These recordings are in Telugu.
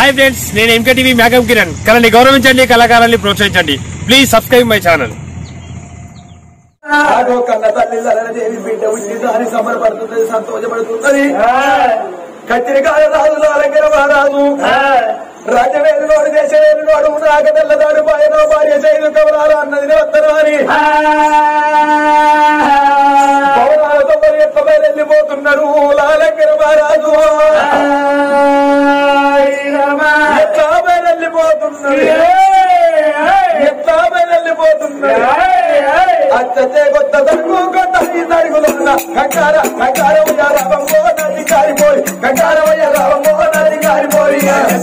హాయ్ ఫ్రెండ్స్ నేను ఎంకే టీవీ మేకప్ కిరణ్ కళని గౌరవించండి కళాకారాన్ని ప్రోత్సహించండి ప్లీజ్ సబ్స్క్రైబ్ మై ఛానల్ ఆగో కన్న తల్లి దేవి బిడ్డ ఉట్టి దాని సమరపడుతున్నది సంతోషపడుతున్నది కత్తిరికాయ రాజు అలంకర మహారాజు రాజవేలు నోడు దేశవేలు నోడు నాక తెల్లదాడు పాయనో భార్య చేయదు కవరాలు అన్నది నిరంతరం అని పౌరాలతో మరి ఎట్ల వెళ్ళిపోతున్నారు లాలంకర మహారాజు ఎట్లా వెళ్ళిపోతున్నారు ఎట్లా వెళ్ళిపోతున్నారు అచ్చతే కొత్త తడుగు కొత్త ఈ తడుగులున్న కంకార కంకారమయ్య రామమ్మో నది కారిపోయి కంకారమయ్య రామమ్మో నది కారిపోయి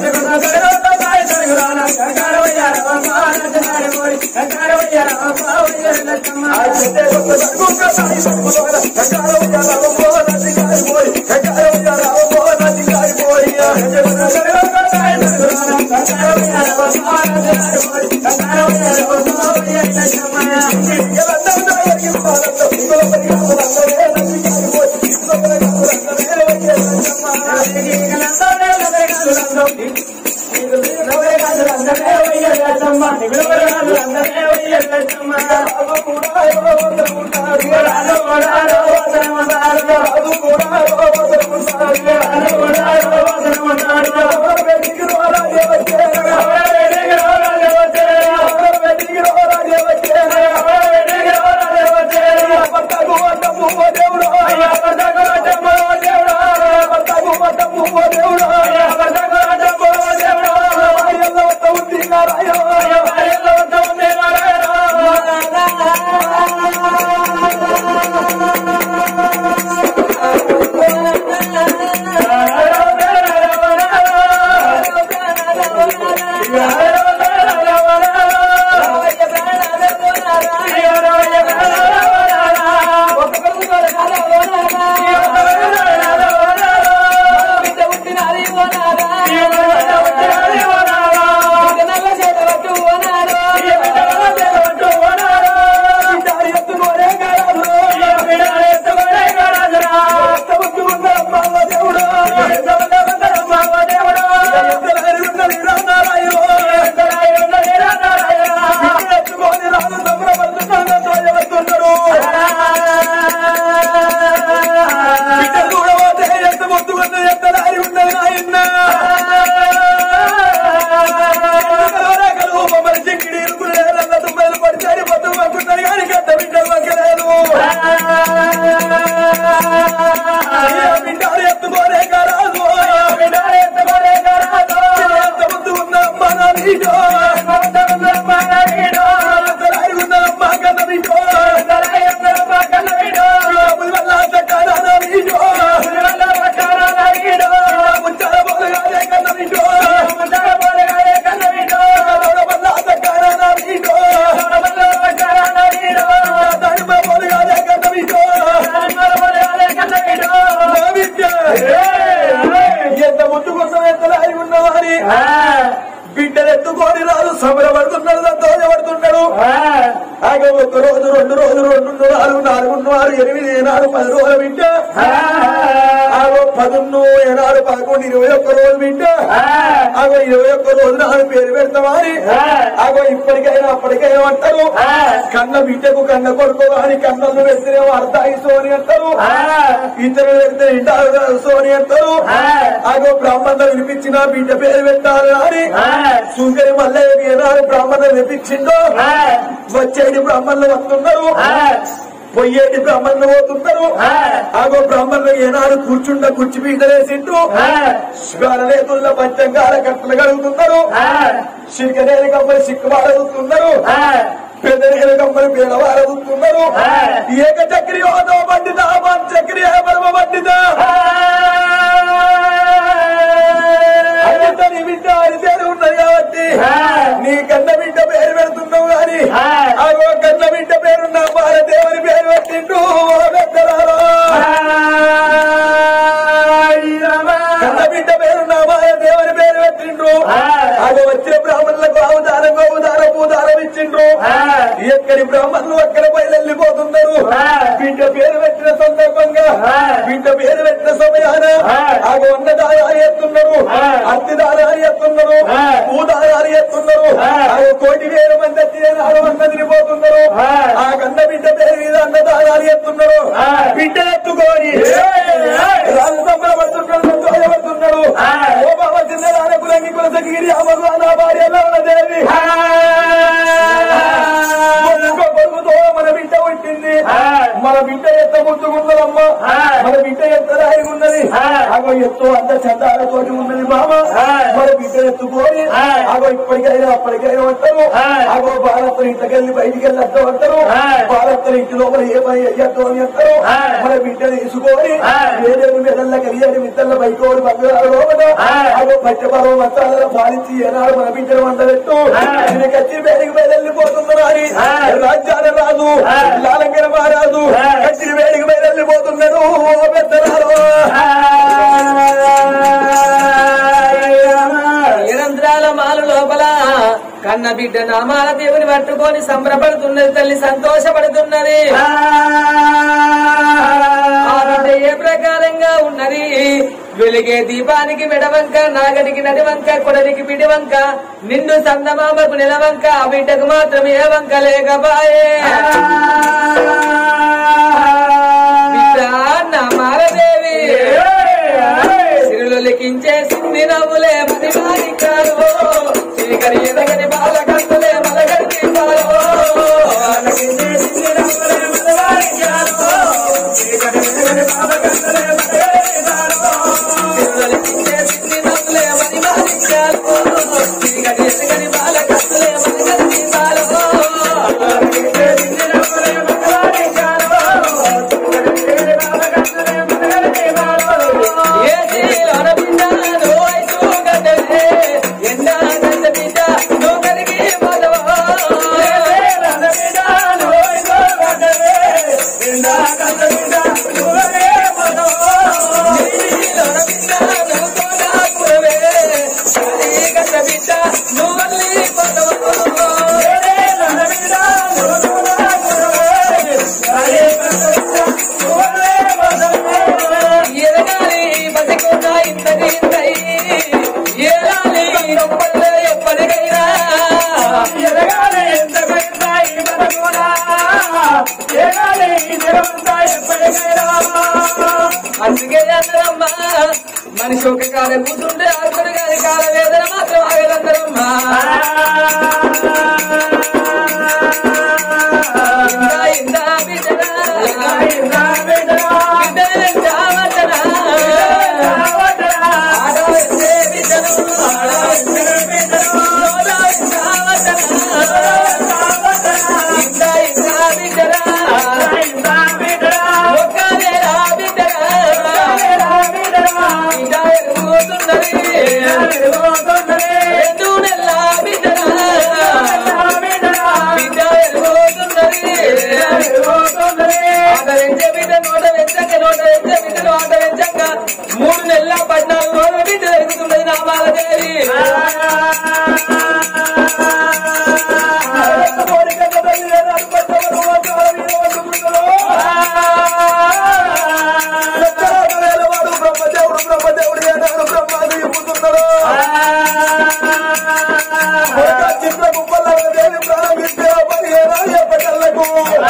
అచ్చతే కొత్త తడుగు కొత్త ఈ తడుగులున్న కంకారమయ్య రామమ్మో నది కారిపోయి కంకారమయ్య రామమ్మో నది కారిపోయి ఎంత ముందు కోసం ఎంత లాగి ఉన్నవారి బిడ్డలు ఎత్తుకొని రాదు సమరపడుతున్నాడు సంతోషపడుతున్నాడు ఆగ ఒక రోజు రెండు రోజులు రెండు నాలుగు నాలుగు ఆరు ఎనిమిది నాలుగు పది రోజుల బిడ్డ ఆగో పదున్ను ఏనాడు పదకొండు ఇరవై ఒక్క రోజు బిడ్డ ఆగో ఇరవై ఒక్క రోజు నాలుగు పేరు పెడతామని ఆగో ఇప్పటికైనా అప్పటికైనా అంటారు కన్న బిడ్డకు కన్న కొడుకు అని కన్నలు పెడితేనేమో అర్థాయి సోని అంటారు ఇతరులు పెడితే ఇంటారు కాదు సోని అంటారు ఆగో బ్రాహ్మణులు వినిపించిన బిడ్డ పేరు పెట్టాలి అని సుంకరి మల్లయ్య ఏనాడు బ్రాహ్మణులు వినిపించిందో వచ్చేటి బ్రాహ్మణులు వస్తున్నారు పొయ్యేటి బ్రాహ్మణులు పోతున్నారు ఆగో బ్రాహ్మణులు ఏనాడు కూర్చుండ కుర్చీ పీట వేసిండు శివాలలేతుల్లో పంచంగాల కట్టలు కడుగుతున్నారు సిరికనేని కమ్మని సిక్కువాడుతున్నారు పెద్దనేని కమ్మని పేదవాడుతున్నారు ఏక చక్రి ఓదో పండిత చక్రి పరమ పండిత అన్నింటి నీ బిడ్డ అరిసేరు ఉన్నది కాబట్టి నీ కన్న బిడ్డ పేరు పెడుతున్నావు గాని ఆగో కన్న బిడ్డ పేరున్న బాలదేవుని పేరు పెట్టిండు ఓ పెద్దలారా. కన్న బిడ్డ పేరున్న బాలదేవుని పేరు పెట్టిండ్రు ఆగో వచ్చిన బ్రాహ్మణులకు అవతారం గోదారం భూదారం ఇచ్చిండ్రు ఎక్కడి బ్రాహ్మణులు అక్కడ బయలుపోతున్నారు బిడ్డ పేరు పెట్టిన సందర్భంగా బిడ్డ పేరు పెట్టిన సమయాన ఆగో అన్నదానం ఎత్తున్నారు అత్తిదారి ఎత్తున్నారు ఆ. భూదారి ఎత్తున్నారు ఆ. ఆ కోటి వేల మంది ఎత్తినాడు అన్నదిరిపోతున్నారు ఆ. ఆ కన్న బిడ్డ పేరు మీద అన్నదానాలు ఎత్తున్నారు ఆ. బిడ్డ ఎత్తుకొని రాజు సంబరపడుతున్నాడు సంతోషపడుతున్నాడు ఆ. ఓ బాబా చిన్న రానకులంగి కులసగిరి అమరు నా భార్య దేవి ఒక్క కొడుకుతో మన బిడ్డ పుట్టింది ఆ. మన బిడ్డ ఎంత ముద్దుకున్నదమ్మా ఆ. మన బిడ్డ ఎంత రాయి ఉన్నది ఆ. అగో ఎత్తు అంత చందాలతోటి ఉన్నది మామ ఆ. మన బిడ్డ ఎత్తుకొని ఆ. అగో ఇప్పటికైనా అప్పటికైనా అంటారు ఆ. అగో భారత్ ఇంటికెళ్ళి బయటికి వెళ్ళి అర్థం అంటారు ఆ. భారత్ ఇంటి లోపల ఏ పని అయ్యద్దు అని అంటారు ఆ. మన బిడ్డ తీసుకొని ఆ. ఏడేడు మెడల్ల కలియాడు మిత్తల్ల బైకోడు బంగారు లోపల ఆ. అగో పచ్చపరవ మసాలలో పాలించి ఏనాడు మన బిడ్డను వండబెట్టు ఆ. కచ్చి వేడికి బయలుపోతున్నారు అని ఆ. రాజ్యాల రాజు ఆ. లాలంకర మహారాజు ఆ. కచ్చి వేడికి బయలుపోతున్నాడు ఓ పెద్దరాలు నిరంతరాల మాలు లోపల కన్న బిడ్డ నామాల దేవుని పట్టుకొని సంబరపడుతున్నది తల్లి సంతోషపడుతున్నది ఆ బిడ్డ ఏ ప్రకారంగా ఉన్నది వెలిగే దీపానికి మెడవంక నాగడికి నడివంక కొడలికి పిడివంక నిండు సందమామకు నిలవంక ఆ బిడ్డకు మాత్రం ఏ వంక లేకపాయే బిడ్డ నామాలదేవి సిరులు లిఖించే సింధి నవ్వులే మది మారికారు శ్రీకరి ఎదగని బాలకంతులే మలగడి దీపాలు లిఖించే సింధి నవ్వులే మది మారికారు శ్రీకరి ఎదగని బాలకంతులే మలగడి దీపాలు సిరులు లిఖించే సింధి నవ్వులే మది మారికారు శ్రీకరి ఎదగని బాలకంతులే మలగడి దీపాలు లిఖించే సింధి నవ్వులే మది మారికారు ఎదగాలి బతికున్న ఇంతది ఇంతయి ఏలాలి నొప్పలే ఎప్పటికైనా ఎదగాలి ఎంత పెద్దాయి బతకునా ఎదగాలి నిరవంతా ఎప్పటికైనా అందుకే అందరమ్మా మనిషి ఒక కాల కూర్చుంటే ఆకుడు గారి కాల వేదన మాత్రం ఆగదందరమ్మా ఇందా ఇందా బిడ్డనా ఇందా బిడ్డనా, బిడ్డలంటా వదనా ఆడో ఎందే బిడ్డను ఆడో ఎందే బిడ్డను నోడో ఎందా వదనా ఇందా ఇందా బిడ్డనా ఇందా బిడ్డనా, ఒక్కలేరా బిడ్డనా ఇందా ఎరుగుతున్నది ఎదుగుతున్నది, రెండు నెలల బిడ్డనా బిడ్డనా, బిడ్డ ఎరుగుతున్నది ఎదుగుతున్నది, ఆట వెంచే బిడ్డ నోట వెంచక నోట వెంచే బిడ్డను ఆట వెంచక మూడు నెలల పద్నాలుగు రోజుల బిడ్డ ఎరుగుతున్నది నా బాలదేవి వాడు బ్రహ్మదేవుడు బ్రహ్మదేవుడు ఏనాడు బ్రహ్మాది ఇప్పుతున్నాడు చిత్ర గుప్పల దేవి ప్రారంభిస్తే పని ఏనాడు ఎప్పటికల్లకు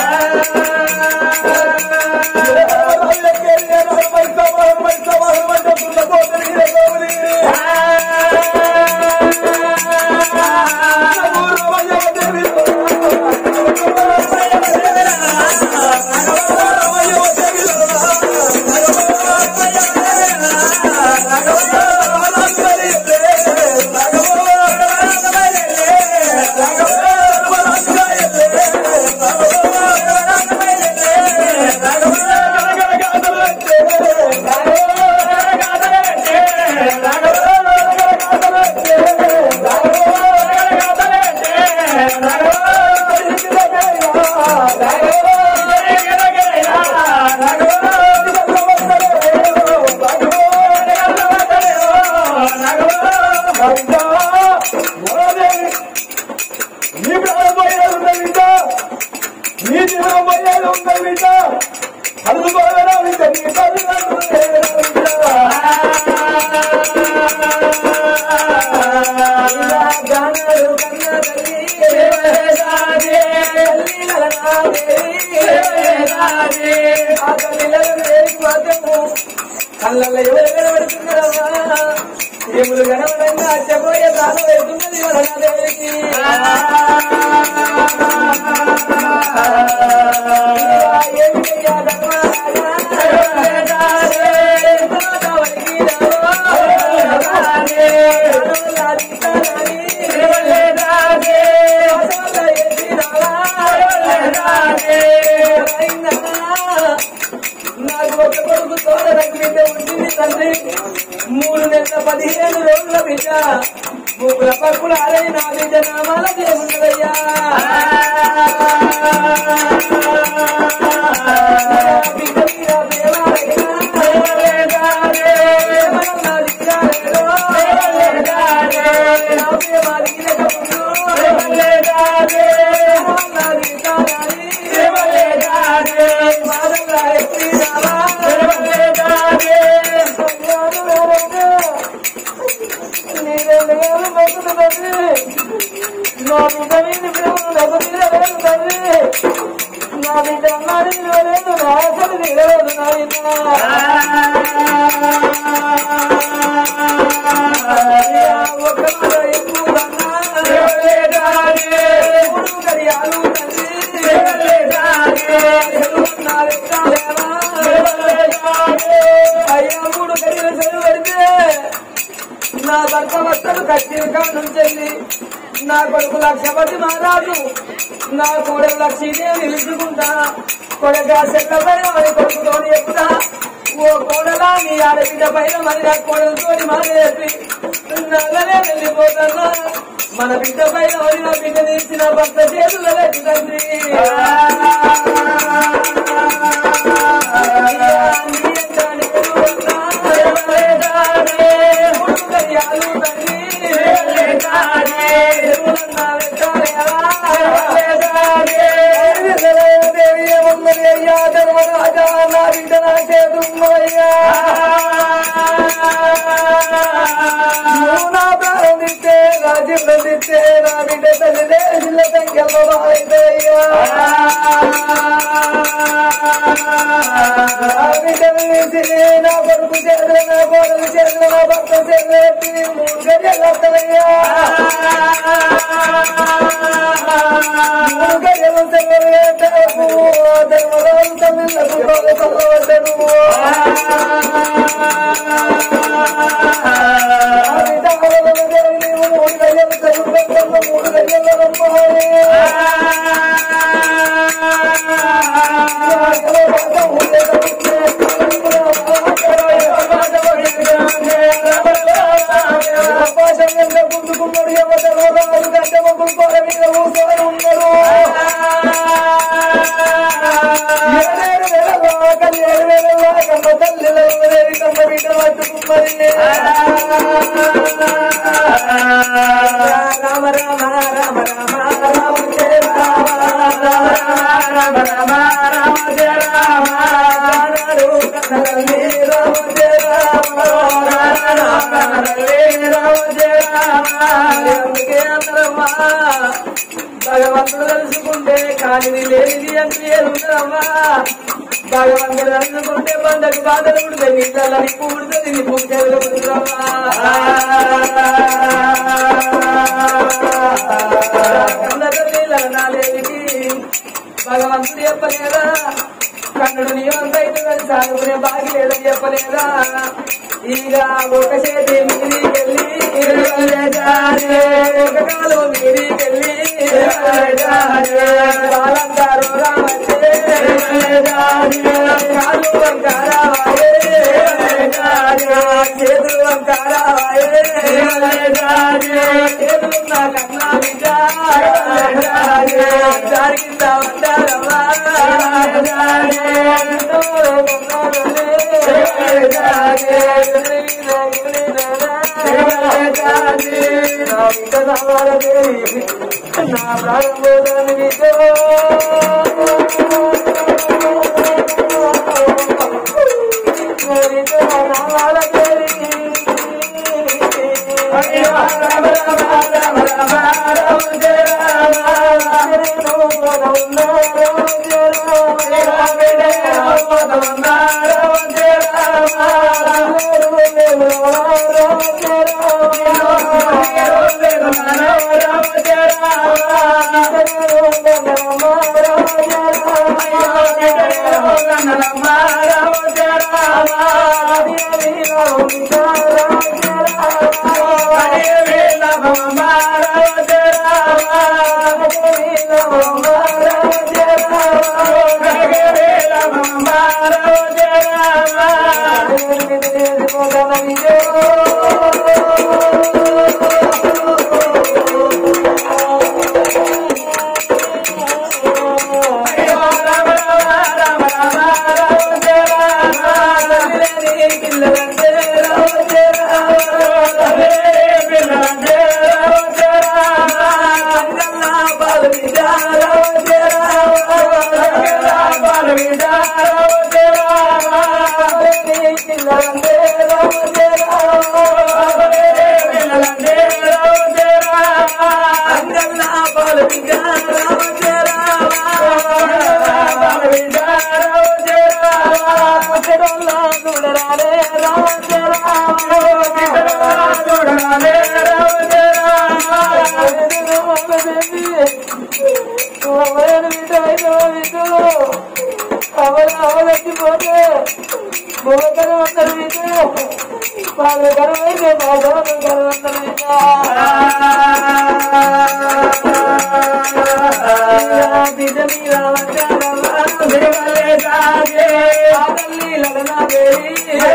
నీ ప్రాణం పోయేది ఉన్న బిడ్డ నీ జీవనం పోయేది ఉన్న బిడ్డ అందుకోవాలా బిడ్డ నీ తల్లిదండ్రులు లేరా బిడ్డ ఆ తల్లిలను వేడికి మాత్రము కళ్ళల్లో ఎవరు కనబడుతున్నారమ్మా ఎములు కనబడంగా అచ్చపోయే ప్రాణం వెళ్తున్నది వదనాదేవికి ఏమిటయ్యా నాకు ఒక కొడుకు తోట నాకు బిడ్డ ఉంటుంది తండ్రి మూడు నెలల పదిహేను రోజుల బిడ్డ ముగ్గుల పక్కుల అరై నా బిడ్డ నామాల దేవుడయ్యా బిడ్డ మీద నా బిడ్డ మీద తండ్రి నా బిడ్డ అన్నాడు నిలవలేదు నా అసలు నిలవదు నాయన ఒక్క మాట ఎక్కువదన్నా మూడు గడియాలు తండ్రి అయ్యా మూడు గడియలు సెలవు పెడితే నా భర్త వస్తలు కచ్చిగా నుంచెల్లి నా కొడుకు లక్షపతి మహారాజు నా కోడలు లక్ష్మీదేవి నిలుచుకుంటా కొడగా చెట్లపైన మరి కొడుకుతోని ఎక్కుతా ఓ కోడలా నీ ఆడబిడ్డ పైన మరి నా కోడలతోని మరి చెప్పి నల్లనే వెళ్ళిపోతాను మన బిడ్డ పైన మరి నా బిడ్డ తీసిన భర్త చేతులు పెట్టి తండ్రి నా కొడుకు చేతులు నా కోడలు చేతులు నా భర్త చేతులు ఎత్తి మూడు గడియలు వస్తానయ్యా మూడు గడియలు సెలవులు పెట్టకు ధర్మరాజు తమిళకు చదవద్దను మూడు గడియలు సెలవు పెట్టను మూడు గడియలు రమ్మాలి రామ రామ రామ రామ రామ జయ రామ రామ రామ రామ జయ రామ రామ కథలీ రామ జయ రామ రామ కథలీ రామ జయ రామ అందుకే అందరమ్మా భగవంతుడు తలుచుకుంటే కానిది లేనిది అంటే ఏరుందరమ్మా భగవంతుడు తలుచుకుంటే బండకు బాధలు పుడితే నీళ్ళని పూడుతుంది నీ పూజలు భగవంతుడు చెప్పలేదా కన్నుడు నీ వంతైతే సాగుకునే బాగి లేదని చెప్పలేదా ఇక ఒక చేతి మీదికెళ్ళి ఒక కాలు మీదికెళ్ళి వాళ్ళందరూ రావచ్చే కాలు వంకారావాయే చేతులు వంకారావాయే చేతులు నా కన్నా బిడ్డ జరిగింద వండారమ్మా నా ప్రారంభోదాన్ని రామ బాగా గర్వైతే బాగా గర్వంతమైనా బిడ్డ మీద తల్లి లగన బేరి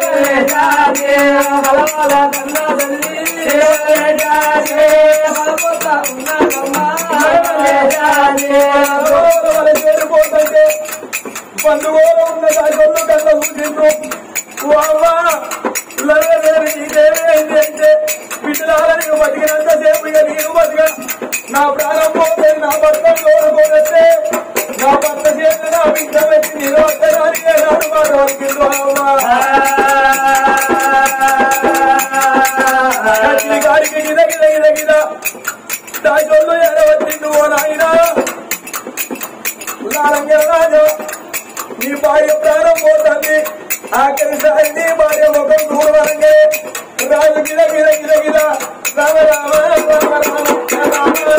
బలవాల కన్నా తల్లి బలపోత ఉన్నాడమ్మా వాళ్ళ చేరిపోతుంటే బంధువులు ఉన్న దాంట్లో కన్నా చూసిండ్రు వామ్మా లగదేవి నీకేమేంటి అంటే బిడ్డలారా నీకు బతికినంత సేపు ఇక నేను బతిక నా ప్రాణం పోతే నా భర్త కోరుకోనస్తే నా భర్త చేతి నా బిడ్డ పెట్టి నేను వద్దడానికి నాడు మాట వరికిండు అమ్మా కత్తి గారికి గిద గిద గిద గిద దాచోళ్ళు ఎడవచ్చిండు ఓ నాయనా రాజు నీ భార్య ప్రాణం పోతుంది ఆఖరిసారి నీ భార్య ముఖం దూరంగా రాజు గిద గిద గిద గిద రామ రామ రామ రామ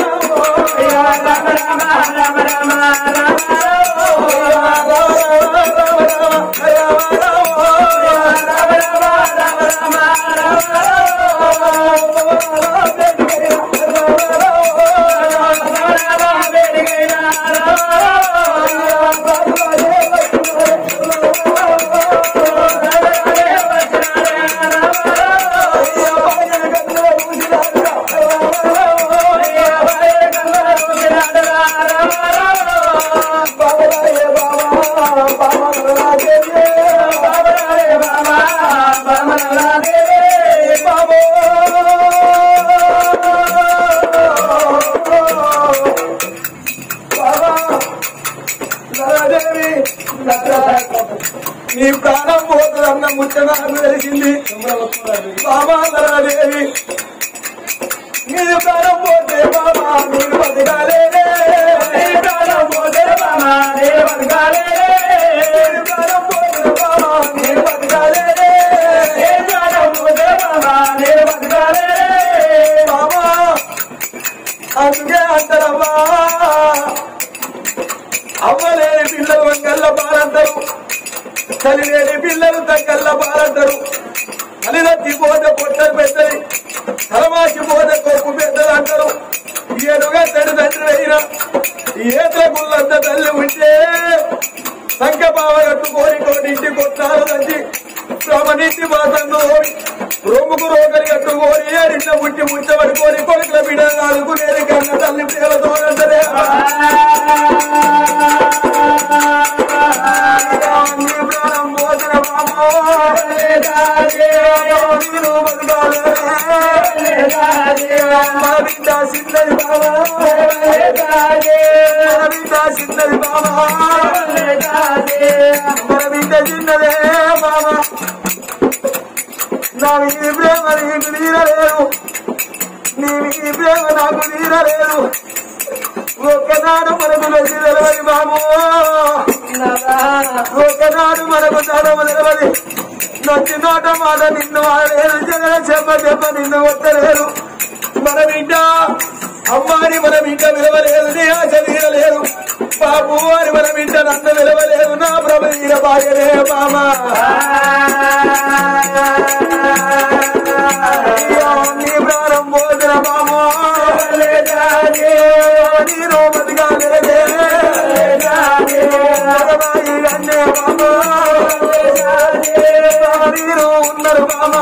నీ ప్రాణం పోతుందన్న ముచ్చ నాకు తెలిసింది బాబా నరదేవి నీ ప్రాణం పోతే బాబా నేను బతకాలేనే నీ ప్రాణం పోతే బాబా నేను బతకాలేనే నీ ప్రాణం పోతే బాబా నేను బతకాలేనే నీ ప్రాణం పోతే బాబా నేను బతకాలేనే బాబా అందుకే అంటారమ్మా అవ్వలేని పిల్లలు వంగల్ల బాలంటారు చలిలేని పిల్లలు తగ్గల్ల బాలంటారు అని పోతే పొట్టలు పెద్దది తలమాసి పోతే కొప్పు పెద్దది అంటారు ఏడుగా తడి తండ్రి అయినా ఏట్ల గుళ్ళంత తల్లి ఉంటే సంఖ్య బావ కట్టుకొని కోటింటి కొట్టాలు తండ్రి శ్రమనింటి మాసంలో రొమ్ముకు రోగలి కట్టుకొని ఏడింట ముట్టి ముచ్చబడుకొని కొడుకుల బిడ్డ ఆడుకునేది కన్న తల్లి ప్రేమతో అంటారే నీ ప్రాణం పోతున్న బాబో నేను బతకాలే. మా బిడ్డ చిన్నది బాబా మా బిడ్డ చిన్నది బాబా మన బిడ్డ చిన్నదే బాబా నా ఈ ప్రేమ నీకు తీరలేదు నీ ఈ ప్రేమ నాకు తీరలేదు ఒక్కనాడు మనకు నచ్చి తెలవది బాబు ఒకనాడు మనకు చదవ తెలవది నచ్చి నోట మాట నిన్ను వాడలేదు జగన చెప్ప చెప్ప నిన్ను ఒక్కలేదు మన బిడ్డ అమ్మాని మన బిడ్డ విలువలేదు నీ ఆశ తీరలేదు బాబు అని మన బిడ్డ నన్ను విలువలేదు నా ప్రభు తీర బాగలే బామా అయ్యో, నీ ప్రాణం పోతున్న బామా నీరు బతకాలేదే భగవాయి గన్నే బామా నీరు ఉన్నారు బామా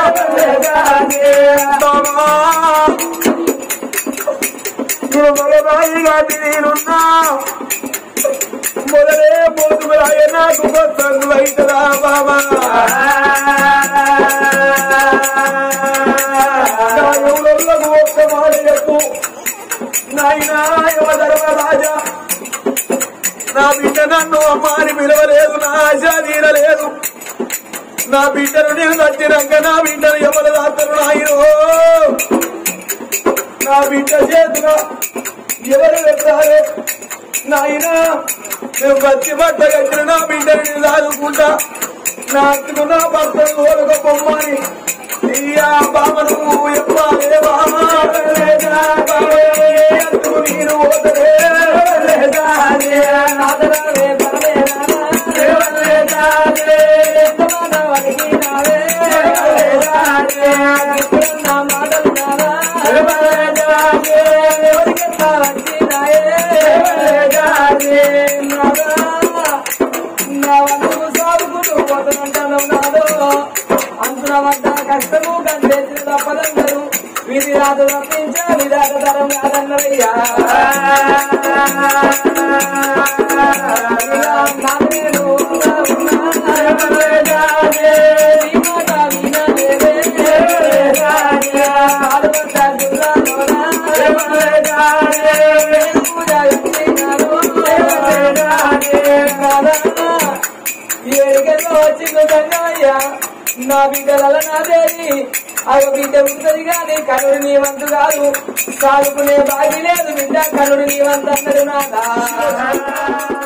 బామా నువ్వు మగబాయిగా నేనున్నా మొదలే పోతురాయ నాకు కొత్త అయితదా బాబా నా ఎవరులకు ఒక్క మాట చెప్పు నాయనా యువధర్మ రాజా నా బిడ్డ నన్ను అమ్మాని పిలవలేదు నా ఆశ తీరలేదు నా బిడ్డను నేను నచ్చినాక నా బిడ్డను ఎవరు దాతరు నాయనో నా బిడ్డ చేతిలో ఎవరు పెట్టారు నాయన నేను బతి బట్ట కట్టిన నా బిడ్డని నేను దాదుకుంటా నాకు నా భర్తను తోలుక పొమ్మని ఇయ్యా బామను ఎప్పాలే బామ ఎందుకు నేను పోతలే ఎవరికెంత వచ్చినాయే నా వంతుకు సాగుకుంటూ పోతున్నంటాను నాదో అంతున వద్ద కష్టము కంటేసిన తప్పదందరు విధి రాదు తప్పించా విధాత తరం కాదన్నయ్యా నాదేను ఏడుకెళ్ళో వచ్చింది గంగయ్యా నా బిడ్డల నాదేవి అగ బిడ్డ ఉంటుంది గాని కనుడు నీ వంతు కాదు సాగుకునే బాగి లేదు బిడ్డ కనుడు నీ వంతు అన్నాడు నాదా